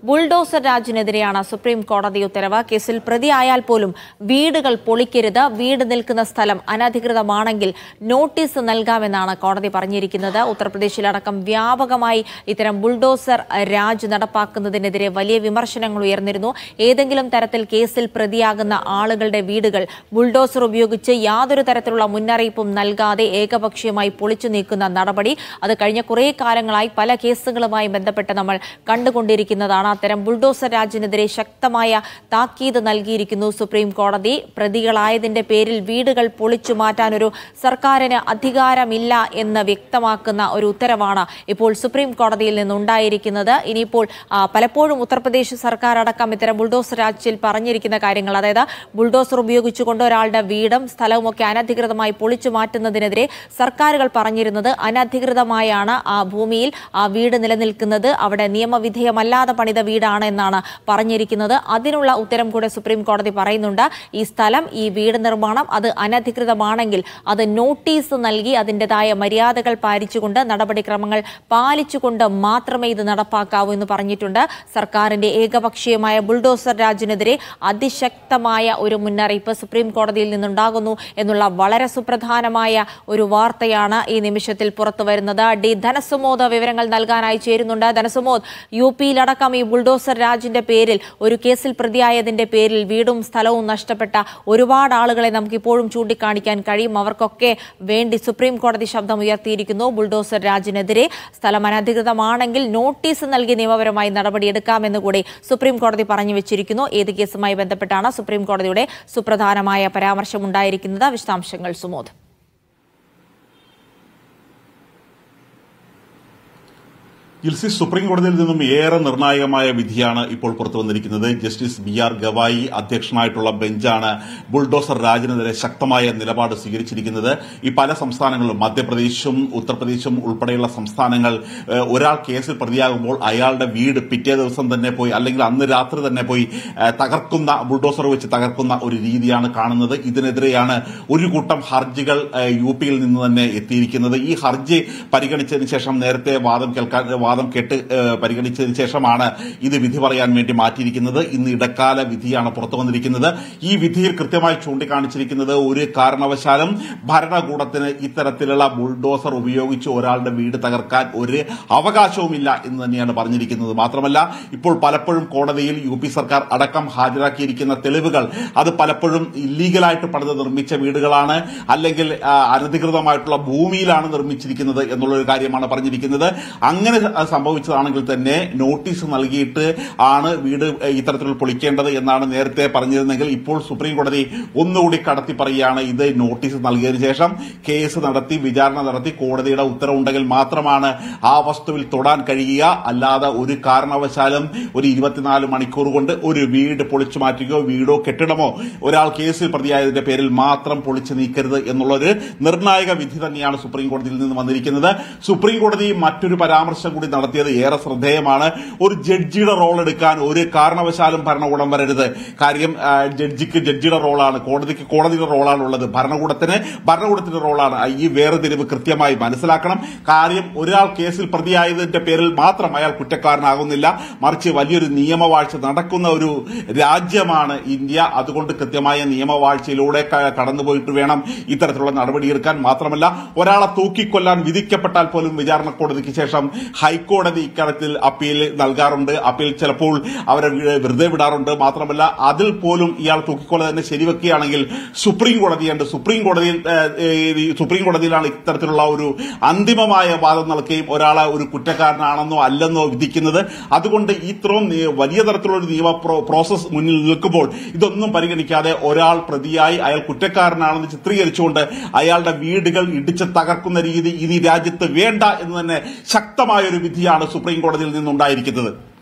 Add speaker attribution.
Speaker 1: bulldozer രാജിനെതിരെയാണ് supreme കോടതി ഉത്തരവ് കേസിൽ പ്രതിയായാൽ പോലും വീടുകൾ പൊളിക്കരുത് വീട് നിൽക്കുന്ന സ്ഥലം അനധികൃതമാണെങ്കിൽ നോട്ടീസ് നൽകാമെന്നാണ് കോടതി പറഞ്ഞിരിക്കുന്നത് ഉത്തർപ്രദേശിലടക്കം വ്യാപകമായി ഇത്തരം ബുൾഡോസർ രാജ് നടപ്പാക്കുന്നതിനെതിരെ വലിയ വിമർശനങ്ങൾ ഉയർന്നിരുന്നു ഏതെങ്കിലും തരത്തിൽ കേസിൽ പ്രതിയാകുന്ന ആളുകളുടെ വീടുകൾ ബുൾഡോസർ ഉപയോഗിച്ച് യാതൊരു തരത്തിലുള്ള മുന്നറിയിപ്പും നൽകാതെ ഏകപക്ഷീയമായി പൊളിച്ചു നീക്കുന്ന നടപടി അത് കഴിഞ്ഞ കുറേ കാലങ്ങളായി പല കേസുകളുമായി ബന്ധപ്പെട്ട് നമ്മൾ കണ്ടുകൊണ്ടിരിക്കുന്നതാണ് അത്തരം ബുൾഡോസർ രാജിനെതിരെ ശക്തമായ താക്കീത് നൽകിയിരിക്കുന്നു സുപ്രീം കോടതി പ്രതികളായതിന്റെ പേരിൽ വീടുകൾ പൊളിച്ചു മാറ്റാനൊരു സർക്കാരിന് അധികാരമില്ല എന്ന് വ്യക്തമാക്കുന്ന ഒരു ഉത്തരവാണ് ഇപ്പോൾ സുപ്രീം കോടതിയിൽ നിന്നുണ്ടായിരിക്കുന്നത് ഇനിയിപ്പോൾ ആ, പലപ്പോഴും ഉത്തർപ്രദേശ് സർക്കാർ അടക്കം ഇത്തരം ബുൾഡോസർ രാജിൽ പറഞ്ഞിരിക്കുന്ന കാര്യങ്ങൾ അതായത് ബുൾഡോസർ ഉപയോഗിച്ചുകൊണ്ട് ഒരാളുടെ വീടും സ്ഥലവും ഒക്കെ അനധികൃതമായി പൊളിച്ചു മാറ്റുന്നതിനെതിരെ സർക്കാരുകൾ പറഞ്ഞിരുന്നത് അനധികൃതമായാണ് ആ ഭൂമിയിൽ ആ വീട് നിലനിൽക്കുന്നത് അവിടെ നിയമവിധേയമല്ലാതെ പണിത വീടാണ് എന്നാണ് പറഞ്ഞിരിക്കുന്നത് അതിനുള്ള ഉത്തരം കൂടെ സുപ്രീം കോടതി പറയുന്നുണ്ട് ഈ സ്ഥലം ഈ വീട് നിർമ്മാണം അത് അനധികൃതമാണെങ്കിൽ അത് നോട്ടീസ് നൽകി അതിൻ്റെതായ മര്യാദകൾ പാലിച്ചുകൊണ്ട് നടപടിക്രമങ്ങൾ പാലിച്ചുകൊണ്ട് മാത്രമേ ഇത് നടപ്പാക്കാവൂ എന്ന് പറഞ്ഞിട്ടുണ്ട് സർക്കാരിന്റെ ഏകപക്ഷീയമായ ബുൾഡോസർ രാജിനെതിരെ അതിശക്തമായ ഒരു മുന്നറിയിപ്പ് സുപ്രീം കോടതിയിൽ നിന്നുണ്ടാകുന്നു എന്നുള്ള വളരെ സുപ്രധാനമായ ഒരു വാർത്തയാണ് ഈ നിമിഷത്തിൽ പുറത്തു വരുന്നത് ഡി ധനസുമോദ് വിവരങ്ങൾ നൽകാനായി ചേരുന്നുണ്ട് ധനസുമോദ് യു പിയിലടക്കം ഈ ബുൾഡോസർ രാജിന്റെ പേരിൽ ഒരു കേസിൽ പ്രതിയായതിന്റെ പേരിൽ വീടും സ്ഥലവും നഷ്ടപ്പെട്ട ഒരുപാട് ആളുകളെ നമുക്ക് ഇപ്പോഴും ചൂണ്ടിക്കാണിക്കാൻ കഴിയും അവർക്കൊക്കെ വേണ്ടി സുപ്രീം കോടതി ശബ്ദം ഉയർത്തിയിരിക്കുന്നു ബുൾഡോസർ രാജിനെതിരെ സ്ഥലം അനധികൃതമാണെങ്കിൽ നോട്ടീസ് നൽകി നിയമപരമായി നടപടിയെടുക്കാമെന്ന് കൂടി സുപ്രീം കോടതി പറഞ്ഞു വെച്ചിരിക്കുന്നു ഏത് കേസുമായി ബന്ധപ്പെട്ടാണ് സുപ്രീം കോടതിയുടെ സുപ്രധാനമായ പരാമർശമുണ്ടായിരിക്കുന്നത് വിശദാംശങ്ങൾ സുമോദ്
Speaker 2: ജിൽസി സുപ്രീം കോടതിയിൽ നിന്നും ഏറെ നിർണായകമായ വിധിയാണ് ഇപ്പോൾ പുറത്തു വന്നിരിക്കുന്നത് ജസ്റ്റിസ് ബി ആർ ഗവായി അധ്യക്ഷനായിട്ടുള്ള ബെഞ്ചാണ് ബുൾഡോസർ രാജിനെതിരെ ശക്തമായ നിലപാട് സ്വീകരിച്ചിരിക്കുന്നത് ഈ പല സംസ്ഥാനങ്ങളിലും മധ്യപ്രദേശും ഉത്തർപ്രദേശും ഉൾപ്പെടെയുള്ള സംസ്ഥാനങ്ങൾ ഏഹ്, ഒരാൾ കേസിൽ പ്രതിയാകുമ്പോൾ അയാളുടെ വീട് പിറ്റേ ദിവസം തന്നെ പോയി അല്ലെങ്കിൽ അന്ന് രാത്രി തന്നെ പോയി ഏഹ്, തകർക്കുന്ന ബുൾഡോസർ വെച്ച് തകർക്കുന്ന ഒരു രീതിയാണ് കാണുന്നത് ഇതിനെതിരെയാണ് ഒരു കൂട്ടം ഹർജികൾ ഏഹ്, യു പിയിൽ നിന്ന് തന്നെ എത്തിയിരിക്കുന്നത് ഈ ഹർജി പരിഗണിച്ചതിന് ശേഷം നേരത്തെ വാദം കേൾക്കാൻ വാദം കേട്ട് ഏഹ്, പരിഗണിച്ചതിന് ശേഷമാണ് ഇത് വിധി പറയാൻ വേണ്ടി മാറ്റിയിരിക്കുന്നത് ഇന്ന് ഇടക്കാല വിധിയാണ് പുറത്തു വന്നിരിക്കുന്നത് ഈ വിധിയിൽ കൃത്യമായി ചൂണ്ടിക്കാണിച്ചിരിക്കുന്നത് ഒരു കാരണവശാലും ഭരണകൂടത്തിന് ഇത്തരത്തിലുള്ള ബുൾഡോസർ ഉപയോഗിച്ച് ഒരാളുടെ വീട് തകർക്കാൻ ഒരു അവകാശവുമില്ല എന്ന് തന്നെയാണ് പറഞ്ഞിരിക്കുന്നത് മാത്രമല്ല ഇപ്പോൾ പലപ്പോഴും കോടതിയിൽ യു പി സർക്കാർ അടക്കം ഹാജരാക്കിയിരിക്കുന്ന തെളിവുകൾ അത് പലപ്പോഴും ഇല്ലീഗലായിട്ട് പണിത് നിർമ്മിച്ച വീടുകളാണ് അല്ലെങ്കിൽ ആ, അനധികൃതമായിട്ടുള്ള ഭൂമിയിലാണ് നിർമ്മിച്ചിരിക്കുന്നത് എന്നുള്ള ഒരു കാര്യമാണ് പറഞ്ഞിരിക്കുന്നത് അങ്ങനെ അത് സംഭവിച്ചതാണെങ്കിൽ തന്നെ നോട്ടീസ് നൽകിയിട്ട് ആണ് വീട് ഇത്തരത്തിൽ പൊളിക്കേണ്ടത് എന്നാണ് നേരത്തെ പറഞ്ഞിരുന്നെങ്കിൽ ഇപ്പോൾ സുപ്രീം കോടതി ഒന്നുകൂടി കടത്തി പറയുകയാണ് ഇത് നോട്ടീസ് നൽകിയതിനു ശേഷം കേസ് നടത്തി വിചാരണ നടത്തി കോടതിയുടെ ഉത്തരവുണ്ടെങ്കിൽ മാത്രമാണ് ആ വസ്തുവിൽ തൊടാൻ കഴിയുക അല്ലാതെ ഒരു കാരണവശാലും ഒരു ഇരുപത്തിനാല് മണിക്കൂർ കൊണ്ട് ഒരു വീട് പൊളിച്ചു മാറ്റുകയോ വീടോ കെട്ടിടമോ ഒരാൾ കേസിൽ പ്രതിയായതിന്റെ പേരിൽ മാത്രം പൊളിച്ചു നീക്കരുത് എന്നുള്ളൊരു നിർണായക വിധി തന്നെയാണ് സുപ്രീം കോടതിയിൽ നിന്ന് വന്നിരിക്കുന്നത് സുപ്രീം കോടതി മറ്റൊരു പരാമർശം കൂടി നടത്തിയത് ഏറെ ശ്രദ്ധേയമാണ് ഒരു ജഡ്ജിയുടെ റോൾ എടുക്കാൻ ഒരു കാരണവശാലും ഭരണകൂടം വരരുത് കാര്യം ആ, ജഡ്ജിക്ക് ജഡ്ജിയുടെ റോളാണ് കോടതിക്ക് കോടതിയുടെ റോളാണ് ഉള്ളത് ഭരണകൂടത്തിന് ഭരണകൂടത്തിന്റെ റോളാണ് ഈ വേർതിരിവ് കൃത്യമായി മനസ്സിലാക്കണം കാര്യം ഒരാൾ കേസിൽ പ്രതിയായതിന്റെ പേരിൽ മാത്രം അയാൾ കുറ്റക്കാരനാകുന്നില്ല മറിച്ച് വലിയൊരു നിയമവാഴ്ച നടക്കുന്ന ഒരു രാജ്യമാണ് ഇന്ത്യ അതുകൊണ്ട് കൃത്യമായ നിയമവാഴ്ചയിലൂടെ ക- കടന്നുപോയിട്ട് വേണം ഇത്തരത്തിലുള്ള നടപടിയെടുക്കാൻ മാത്രമല്ല ഒരാളെ തൂക്കിക്കൊല്ലാൻ വിധിക്കപ്പെട്ടാൽ പോലും വിചാരണ കോടതിക്ക് ശേഷം ഹൈക്കോടതി ഇക്കാര്യത്തിൽ അപ്പീൽ നൽകാറുണ്ട് അപ്പീൽ ചിലപ്പോൾ അവരെ വി- വെറുതെ വിടാറുണ്ട് മാത്രമല്ല അതിൽ പോലും ഇയാൾ തൂക്കിക്കൊല തന്നെ ശരിവെക്കുകയാണെങ്കിൽ സുപ്രീം കോടതിയുണ്ട് സുപ്രീം കോടതിയിൽ ഏഹ്, ഏഹ്, ഈ സുപ്രീം കോടതിയിലാണ് ഇത്തരത്തിലുള്ള ഒരു അന്തിമമായ വാദം നൽകുകയും ഒരാളെ ഒരു കുറ്റക്കാരനാണെന്നോ അല്ലെന്നോ വിധിക്കുന്നത് അതുകൊണ്ട് ഇത്രയും നി- വലിയ തരത്തിലുള്ള ഒരു നിയമ പ്രോ- പ്രോസസ് മുന്നിൽ നിൽക്കുമ്പോൾ ഇതൊന്നും പരിഗണിക്കാതെ ഒരാൾ പ്രതിയായി അയാൾ കുറ്റക്കാരനാണെന്ന് ചിത്രീകരിച്ചുകൊണ്ട് അയാളുടെ വീടുകൾ ഇടിച്ച് തകർക്കുന്ന രീതി ഇനി രാജ്യത്ത് വേണ്ട എന്ന് തന്നെ ശക്തമായ ഒരു വിധിയാണ് സുപ്രീം കോടതിയിൽ നിന്നുണ്ടായിരിക്കുന്നത്